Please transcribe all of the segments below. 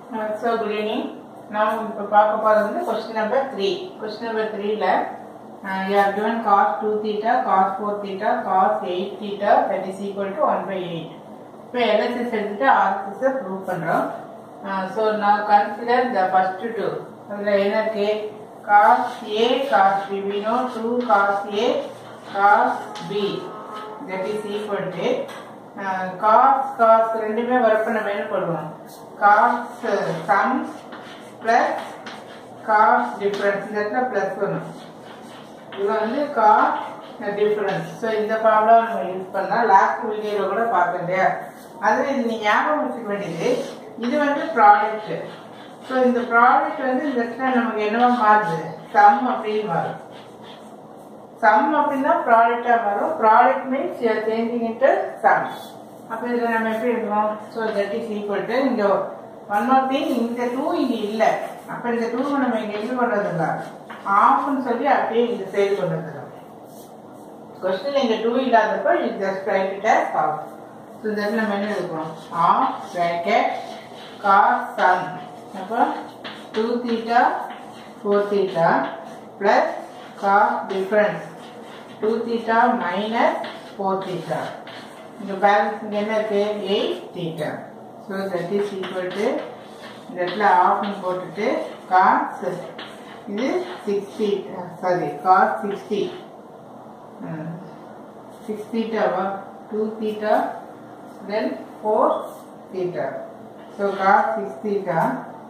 so good evening நாம் இப்போ பார்க்க போகிறது வந்து question number three question number த்ரீல you are given cos two theta cos four theta cos eight theta that is equal to one by eight இப்போ LSS எடுத்துட்டு ஆர்எஸ்எஸ்ஸை prove பண்ணுறோம் ஸோ நான் கன்சிடர் த ஃபர்ஸ்ட் டூ அதில் என்ன இருக்கு cos A cos B we know two cos A cos B that is equal to cos cos ரெண்டுமே வரப்ப நம்ம என்ன பண்ணுவோம் cos sum plus cos difference இந்த இடத்துல ப்ளஸ் வரும் இது வந்து காஸ் டிஃப்ரென்ஸ் ஸோ இந்த ஃபார்முலா நம்ம யூஸ் பண்ணால் லாஸ்ட் வீடியோவில் கூட பார்த்தோம் இல்லையா அது இது நீ ஞாபகம் வச்சுக்க வேண்டியது இது வந்து ப்ராடக்ட் ஸோ இந்த ப்ராடக்ட் வந்து இந்த இடத்துல நமக்கு என்னவா மாறுது சம் அப்படின்னு மாறும் சம் அப்படின்னா ப்ராடக்டா வரும் product means you are changing into sum அப்போ இதில் நம்ம எப்படி இருக்கோம் so that is equal to இங்கே ஒன் மோர் திங் இந்த டூ இங்கே இல்லை அப்போ இந்த டூவை நம்ம இங்கே எங்கே கொண்டு வந்துடலாம் ஆஃப்னு சொல்லி அப்படியே இந்த சைடு கொண்டு வந்துடலாம் கொஸ்டின் இங்கே டூ இல்லாதப்போ இது just write it as half so இந்த இடத்துல நம்ம என்ன எடுக்கிறோம் ஆஃப் ப்ராக்கெட் காஸ் சம் அப்போ two theta four theta plus cos difference 2 theta minus 4 theta இந்த பேலன்ஸ் இங்க என்ன இருக்கு 8 theta so that is equal to இந்த இடத்துல ஆஃப் போட்டுட்டு cos இது 60 சாரி cos 60 ம், 6 theta வா 2 theta then 4 theta so cos 6 theta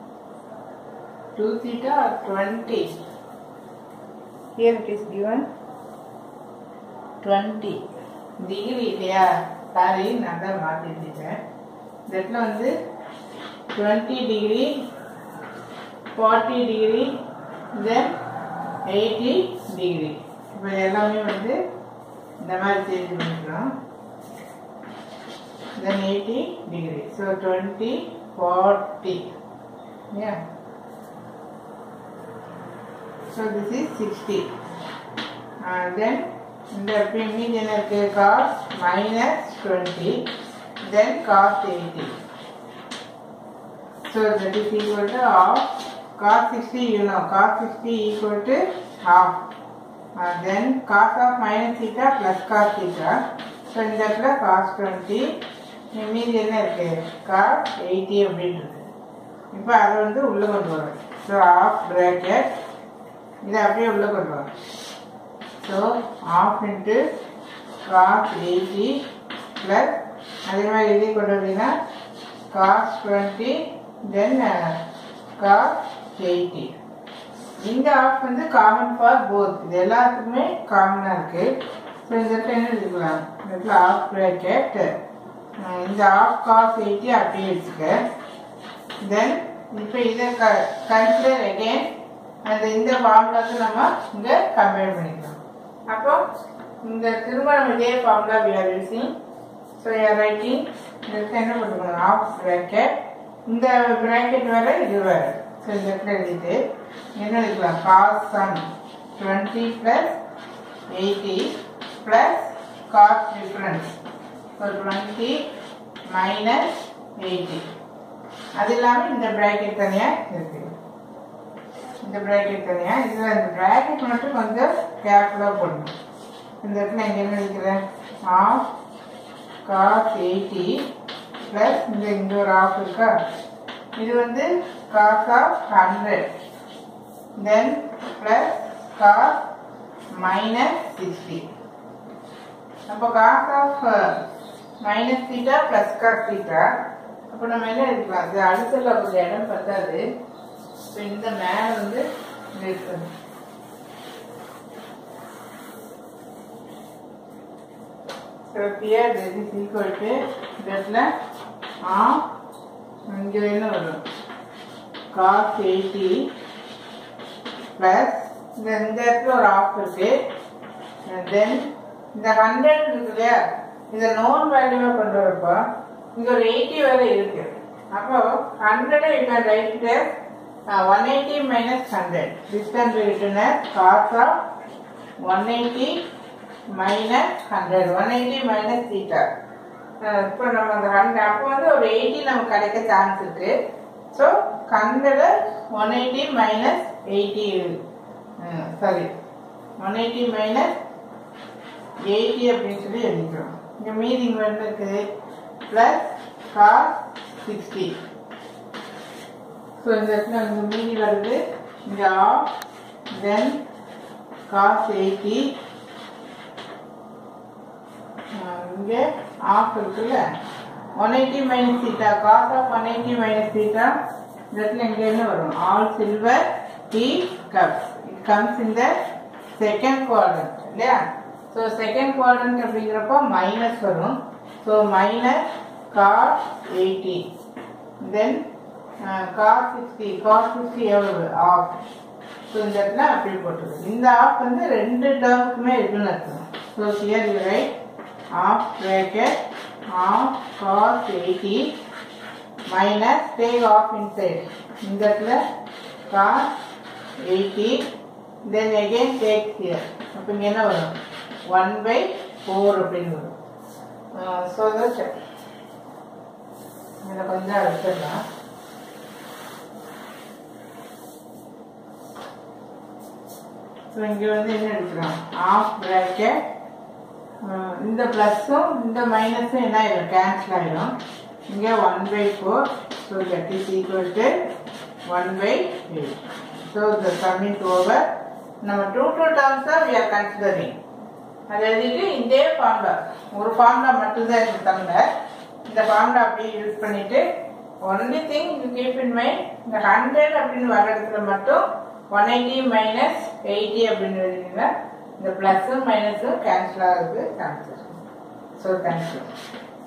2 theta or 20 here it is given 20 degree இல்லையா சாரி நான் தான் மாற்றிட்டேன் இந்த இடத்துல வந்து 20 டிகிரி 40 டிகிரி தென் 80 டிகிரி இப்போ எல்லாமே வந்து இந்த மாதிரி சேஞ்ச் பண்ணிக்கிறோம் then 80 degree so 20 40 yeah so this is 60 and then இந்த மீதி என்ன இருக்கு cos minus 20 then cos 80 so that is equal to half cos 60 you know cos 60 equal to half and then cos of minus theta plus cos theta so இந்த இடத்துல cos 20 மீதி என்ன இருக்கு cos 80 அப்படின்னு இருக்கு இப்போ அதை வந்து உள்ள கொண்டு வரோம் ஸோ ஆஃப் ப்ராக்கெட் இதை அப்படியே உள்ள கொண்டு வரோம் so half into cos eighty plus அதே மாதிரி இதே கொண்டு வந்தீங்கன்னா cos twenty then cos eighty இந்த ஆஃப் வந்து காமன் ஃபார் போத் இது எல்லாத்துக்குமே காமனாக இருக்கு ஸோ இந்த இடத்துல என்ன எடுத்துக்கலாம் இந்த இடத்துல ஆஃப் ப்ராக்கெட் இந்த ஆஃப் காஸ் எயிட்டி அப்படியே வச்சுக்க தென் இப்போ இதை க கன்சிடர் அகெயின் அந்த இந்த ஃபார்முலாக்கு நம்ம இங்கே கம்பேர் பண்ணிக்கலாம் அப்போ இந்த திரும்ப நம்ம இதே formula we are using so யார் ரைட்டிங் இதுக்கு என்ன பண்ணுவோம் ஆஃப் ப்ராக்கெட் இந்த ப்ராக்கெட் வேற இது வேற ஸோ இந்த இடத்துல எழுதிட்டு என்ன எழுதிக்கலாம் cos sum twenty plus eighty plus cos difference so twenty minus eighty அது இல்லாமல் இந்த ப்ராக்கெட் தனியாக இருக்கு இந்த ப்ராக்கெட் தனியாக இதில் இந்த ப்ராக்கெட் மட்டும் கொஞ்சம் கேர்ஃபுல்லாக போடணும் இந்த இடத்துல இங்கே என்ன இருக்கிறேன் ஆஃப் காஸ் எயிட்டி ப்ளஸ் இந்த இங்கே ஒரு ஆஃப் இருக்கா இது வந்து cos of hundred then plus cos minus sixty அப்போ cos of minus theta plus cos theta அப்போ நம்ம என்ன எடுக்கலாம் அது அடுத்தல கொஞ்சம் இடம் பத்தாது இப்போ இந்த மேலே வந்து இருக்கணும் so here this is equal to இடத்துல ஆஃப் இங்கே என்ன வரும் காஸ் எயிட்டி ப்ளஸ் இந்த இந்த இடத்துல ஒரு ஆஃப் இருக்கு தென் இந்த ஹண்ட்ரட் இருக்கு இல்லையா இதை நோன் வேல்யூவாக கொண்டு வரப்போ இங்கே ஒரு எயிட்டி வேறு இருக்கு அப்போ ஹண்ட்ரடை you can write it one eighty minus hundred this can be written as cos of 180 minus 100 180 minus theta இப்போ நம்ம அந்த ஹண்ட்ரட் அப்போ வந்து ஒரு எயிட்டி நமக்கு கிடைக்க சான்ஸ் இருக்கு so consider one eighty minus eighty sorry one eighty minus eighty அப்படின்னு சொல்லி எழுதிக்கிறோம் இங்கே மீதி இங்கே வந்து இருக்குது ப்ளஸ் காஸ் சிக்ஸ்டி ஸோ இந்த இடத்துல இங்கே மீதி வருது இங்கே ஆஃப் தென் காஸ் எயிட்டி இங்கே ஆஃப் இருக்குல்ல one eighty minus theta cos of one eighty minus theta இந்த இடத்துல இங்கே என்ன வரும் all silver tea cups it comes இந்த செகண்ட் குவாட்ரண்ட் இல்லையா ஸோ செகண்ட் குவாட்ரண்ட் அப்படிங்கிறப்போ மைனஸ் வரும் so minus cos eighty then cos sixty cos sixty எவ்வளவு ஆஃப் ஸோ இந்த இடத்துல அப்படி போட்டுருக்கு இந்த ஆஃப் வந்து ரெண்டு டேர்முக்குமே இருக்குன்னு அர்த்தம் so here you write of bracket of cos eighty minus take of inside இந்த இடத்துல cos eighty then again take here அப்போ இங்கே என்ன வரும் ஒன் பை ஃபோர் அப்படின்னு வரும் ஸோ தட் இதில் கொஞ்சம் எடுத்துடலாம் ஸோ இங்கே வந்து என்ன எடுக்கிறோம் ஆஃப் ப்ராக்கெட் இந்த ப்ளஸ்ஸும் இந்த மைனஸும் என்ன ஆயிடும் கேன்சல் ஆயிடும் இங்கே one by four so that is equal to one by eight so the sum is over நம்ம டூ டூ டேர்ம்ஸ் தான் வி ஆர் கன்சிடரிங் அதை எழுதிட்டு இதே ஃபார்முலா ஒரு ஃபார்முலா மட்டும்தான் இந்த தமிழ் இந்த ஃபார்முலா அப்படியே யூஸ் பண்ணிட்டு only thing you keep in mind இந்த ஹண்ட்ரட் அப்படின்னு வர இடத்துல மட்டும் ஒன் எயிட்டி மைனஸ் எயிட்டி அப்படின்னு எழுதிங்கன்னா இந்த ப்ளஸ்ஸும் மைனஸும் கேன்சல் ஆகுது கேன்சல் ஸோ தேங்க்யூ